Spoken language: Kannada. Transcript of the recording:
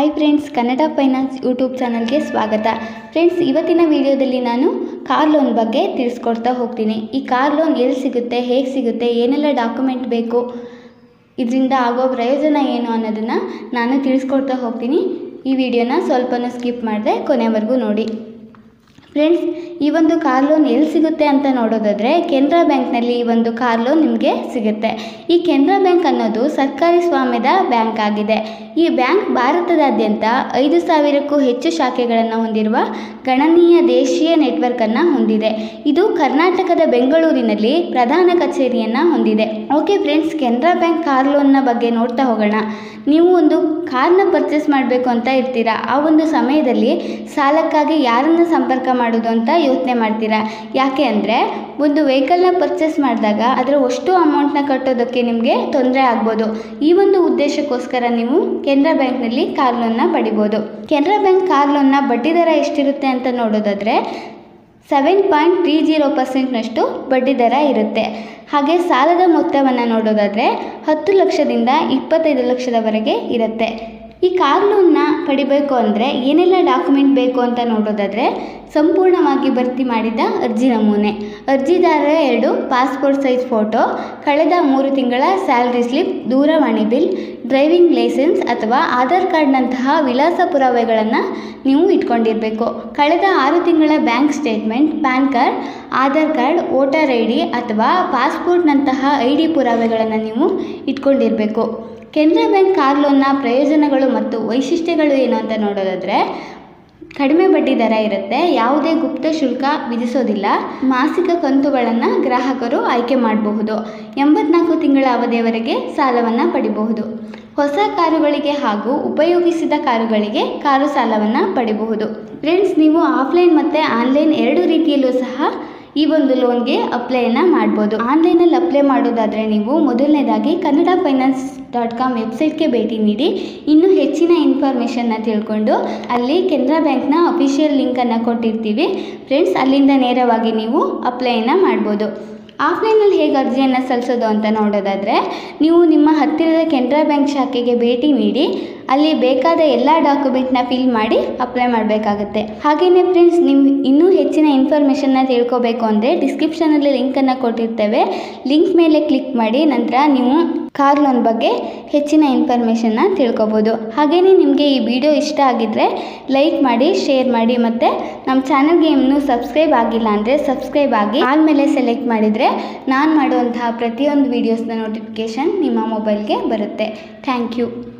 hi friends Kannada finance YouTube ಚಾನಲ್ಗೆ ಸ್ವಾಗತ ಫ್ರೆಂಡ್ಸ್ ಇವತ್ತಿನ ವಿಡಿಯೋದಲ್ಲಿ ನಾನು ಕಾರ್ ಲೋನ್ ಬಗ್ಗೆ ತಿಳಿಸ್ಕೊಡ್ತಾ ಹೋಗ್ತೀನಿ ಈ ಕಾರ್ ಲೋನ್ ಎಲ್ಲಿ ಸಿಗುತ್ತೆ ಹೇಗೆ ಸಿಗುತ್ತೆ ಏನೆಲ್ಲ ಡಾಕ್ಯುಮೆಂಟ್ ಬೇಕು ಇದರಿಂದ ಆಗೋ ಪ್ರಯೋಜನ ಏನು ಅನ್ನೋದನ್ನು ನಾನು ತಿಳಿಸ್ಕೊಡ್ತಾ ಹೋಗ್ತೀನಿ ಈ ವಿಡಿಯೋನ ಸ್ವಲ್ಪನೂ ಸ್ಕಿಪ್ ಮಾಡಿದೆ ಕೊನೆವರೆಗೂ ನೋಡಿ ಫ್ರೆಂಡ್ಸ್ ಈ ಒಂದು ಕಾರ್ ಲೋನ್ ಎಲ್ಲಿ ಸಿಗುತ್ತೆ ಅಂತ ನೋಡೋದಾದರೆ ಕೆನರಾ ಬ್ಯಾಂಕ್ನಲ್ಲಿ ಈ ಒಂದು ಕಾರ್ ಲೋನ್ ನಿಮಗೆ ಸಿಗುತ್ತೆ ಈ ಕೆನರಾ ಬ್ಯಾಂಕ್ ಅನ್ನೋದು ಸರ್ಕಾರಿ ಸ್ವಾಮ್ಯದ ಬ್ಯಾಂಕ್ ಆಗಿದೆ ಈ ಬ್ಯಾಂಕ್ ಭಾರತದಾದ್ಯಂತ ಐದು ಸಾವಿರಕ್ಕೂ ಹೆಚ್ಚು ಶಾಖೆಗಳನ್ನು ಹೊಂದಿರುವ ಗಣನೀಯ ದೇಶೀಯ ನೆಟ್ವರ್ಕನ್ನು ಹೊಂದಿದೆ ಇದು ಕರ್ನಾಟಕದ ಬೆಂಗಳೂರಿನಲ್ಲಿ ಪ್ರಧಾನ ಕಚೇರಿಯನ್ನು ಹೊಂದಿದೆ okay friends Canara bank car ಲೋನ್ನ ಬಗ್ಗೆ ನೋಡ್ತಾ ಹೋಗೋಣ ನೀವು ಒಂದು ಕಾರ್ನ ಪರ್ಚೇಸ್ ಮಾಡಬೇಕು ಅಂತ ಇರ್ತೀರಾ ಆ ಒಂದು ಸಮಯದಲ್ಲಿ ಸಾಲಕ್ಕಾಗಿ ಯಾರನ್ನು ಸಂಪರ್ಕ ಮಾಡೋದು ಅಂತ ಯೋಚನೆ ಮಾಡ್ತೀರಾ ಯಾಕೆ ಅಂದರೆ ಒಂದು ವೆಹಿಕಲ್ನ ಪರ್ಚೇಸ್ ಮಾಡಿದಾಗ ಅದರ ಅಷ್ಟು ಅಮೌಂಟ್ನ ಕಟ್ಟೋದಕ್ಕೆ ನಿಮಗೆ ತೊಂದರೆ ಆಗ್ಬೋದು ಈ ಒಂದು ಉದ್ದೇಶಕ್ಕೋಸ್ಕರ ನೀವು ಕೆನರಾ ಬ್ಯಾಂಕ್ನಲ್ಲಿ ಕಾರ್ ಲೋನ್ನ ಪಡಿಬೋದು ಕೆನರಾ ಬ್ಯಾಂಕ್ ಕಾರ್ ಲೋನ್ನ ಬಡ್ಡಿ ದರ ಎಷ್ಟಿರುತ್ತೆ ಅಂತ ನೋಡೋದಾದರೆ ಸೆವೆನ್ ಪಾಯಿಂಟ್ ತ್ರೀ ಜೀರೋ ಪರ್ಸೆಂಟ್ನಷ್ಟು ಬಡ್ಡಿ ದರ ಇರುತ್ತೆ ಹಾಗೆ ಸಾಲದ ಮೊತ್ತವನ್ನು ನೋಡೋದಾದರೆ ಹತ್ತು ಲಕ್ಷದಿಂದ ಇಪ್ಪತ್ತೈದು ಲಕ್ಷದವರೆಗೆ ಇರುತ್ತೆ ಈ ಕಾರ್ ಲೋನ್ನ ಪಡಿಬೇಕು ಅಂದರೆ ಏನೆಲ್ಲ ಡಾಕ್ಯುಮೆಂಟ್ ಬೇಕು ಅಂತ ನೋಡೋದಾದರೆ ಸಂಪೂರ್ಣವಾಗಿ ಭರ್ತಿ ಮಾಡಿದ ಅರ್ಜಿ ನಮೂನೆ ಅರ್ಜಿದಾರರ ಎರಡು ಪಾಸ್ಪೋರ್ಟ್ ಸೈಜ್ ಫೋಟೋ ಕಳೆದ ಮೂರು ತಿಂಗಳ ಸ್ಯಾಲ್ರಿ ಸ್ಲಿಪ್ ದೂರವಾಣಿ ಬಿಲ್ ಡ್ರೈವಿಂಗ್ ಲೈಸೆನ್ಸ್ ಅಥವಾ ಆಧಾರ್ ಕಾರ್ಡ್ನಂತಹ ವಿಳಾಸ ಪುರಾವೆಗಳನ್ನು ನೀವು ಇಟ್ಕೊಂಡಿರಬೇಕು ಕಳೆದ ಆರು ತಿಂಗಳ bank statement PAN card Aadhaar card voter I D ಅಥವಾ ಪಾಸ್ಪೋರ್ಟ್ನಂತಹ ಐ ಡಿ ಪುರಾವೆಗಳನ್ನು ನೀವು ಇಟ್ಕೊಂಡಿರಬೇಕು ಕೆನರಾ ಬ್ಯಾಂಕ್ ಕಾರ್ ಲೋನ್ನ ಪ್ರಯೋಜನಗಳು ಮತ್ತು ವೈಶಿಷ್ಟ್ಯಗಳು ಏನು ಅಂತ ನೋಡೋದಾದರೆ ಕಡಿಮೆ ಬಡ್ಡಿ ದರ ಇರುತ್ತೆ ಯಾವುದೇ ಗುಪ್ತ ಶುಲ್ಕ ವಿಧಿಸೋದಿಲ್ಲ ಮಾಸಿಕ ಕಂತುಗಳನ್ನು ಗ್ರಾಹಕರು ಆಯ್ಕೆ ಮಾಡಬಹುದು ಎಂಬತ್ನಾಲ್ಕು ತಿಂಗಳ ಅವಧಿಯವರೆಗೆ ಸಾಲವನ್ನು ಪಡಿಬಹುದು ಹೊಸ ಕಾರುಗಳಿಗೆ ಹಾಗೂ ಉಪಯೋಗಿಸಿದ ಕಾರುಗಳಿಗೆ ಕಾರು ಸಾಲವನ್ನು ಪಡಿಬಹುದು ಫ್ರೆಂಡ್ಸ್ ನೀವು ಆಫ್ಲೈನ್ ಮತ್ತು ಆನ್ಲೈನ್ ಎರಡು ರೀತಿಯಲ್ಲೂ ಸಹ ಈ ಒಂದು ಲೋನ್ಗೆ ಅಪ್ಲೈನ ಮಾಡ್ಬೋದು ಆನ್ಲೈನಲ್ಲಿ ಅಪ್ಲೈ ಮಾಡೋದಾದರೆ ನೀವು ಮೊದಲನೇದಾಗಿ ಕನ್ನಡ ಫೈನಾನ್ಸ್ ಡಾಟ್ ಕಾಮ್ ವೆಬ್ಸೈಟ್ಗೆ ಭೇಟಿ ನೀಡಿ ಇನ್ನೂ ಹೆಚ್ಚಿನ ಇನ್ಫಾರ್ಮೇಷನ್ನ ತಿಳ್ಕೊಂಡು ಅಲ್ಲಿ ಕೆನರಾ ಬ್ಯಾಂಕ್ನ ಅಫಿಷಿಯಲ್ ಲಿಂಕನ್ನು ಕೊಟ್ಟಿರ್ತೀವಿ ಫ್ರೆಂಡ್ಸ್ ಅಲ್ಲಿಂದ ನೇರವಾಗಿ ನೀವು ಅಪ್ಲೈನ ಮಾಡ್ಬೋದು ಆಫ್ಲೈನಲ್ಲಿ ಹೇಗೆ ಅರ್ಜಿಯನ್ನು ಸಲ್ಲಿಸೋದು ಅಂತ ನೋಡೋದಾದರೆ ನೀವು ನಿಮ್ಮ ಹತ್ತಿರದ ಕೆನರಾ ಬ್ಯಾಂಕ್ ಶಾಖೆಗೆ ಭೇಟಿ ನೀಡಿ ಅಲ್ಲಿ ಬೇಕಾದ ಎಲ್ಲ ಡಾಕ್ಯುಮೆಂಟ್ನ ಫಿಲ್ ಮಾಡಿ ಅಪ್ಲೈ ಮಾಡಬೇಕಾಗುತ್ತೆ ಹಾಗೆಯೇ ಫ್ರೆಂಡ್ಸ್ ನೀವು ಇನ್ನೂ ಹೆಚ್ಚಿನ ಇನ್ಫಾರ್ಮೇಷನ್ನ ತಿಳ್ಕೊಬೇಕು ಅಂದರೆ ಡಿಸ್ಕ್ರಿಪ್ಷನಲ್ಲಿ ಲಿಂಕನ್ನು ಕೊಟ್ಟಿರ್ತೇವೆ ಲಿಂಕ್ ಮೇಲೆ ಕ್ಲಿಕ್ ಮಾಡಿ ನಂತರ ನೀವು ಕಾರ್ ಲೋನ್ ಬಗ್ಗೆ ಹೆಚ್ಚಿನ ಇನ್ಫಾರ್ಮೇಷನ್ನ ತಿಳ್ಕೊಬೋದು ಹಾಗೆಯೇ ನಿಮಗೆ ಈ ವಿಡಿಯೋ ಇಷ್ಟ ಆಗಿದ್ದರೆ ಲೈಕ್ ಮಾಡಿ ಶೇರ್ ಮಾಡಿ ಮತ್ತು ನಮ್ಮ ಚಾನಲ್ಗೆ ಇನ್ನೂ ಸಬ್ಸ್ಕ್ರೈಬ್ ಆಗಿಲ್ಲ ಅಂದರೆ ಸಬ್ಸ್ಕ್ರೈಬ್ ಆಗಿ ಆದಮೇಲೆ ಸೆಲೆಕ್ಟ್ ಮಾಡಿದರೆ ನಾನು ಮಾಡುವಂತಹ ಪ್ರತಿಯೊಂದು ವೀಡಿಯೋಸ್ನ ನೋಟಿಫಿಕೇಷನ್ ನಿಮ್ಮ ಮೊಬೈಲ್ಗೆ ಬರುತ್ತೆ ಥ್ಯಾಂಕ್ ಯು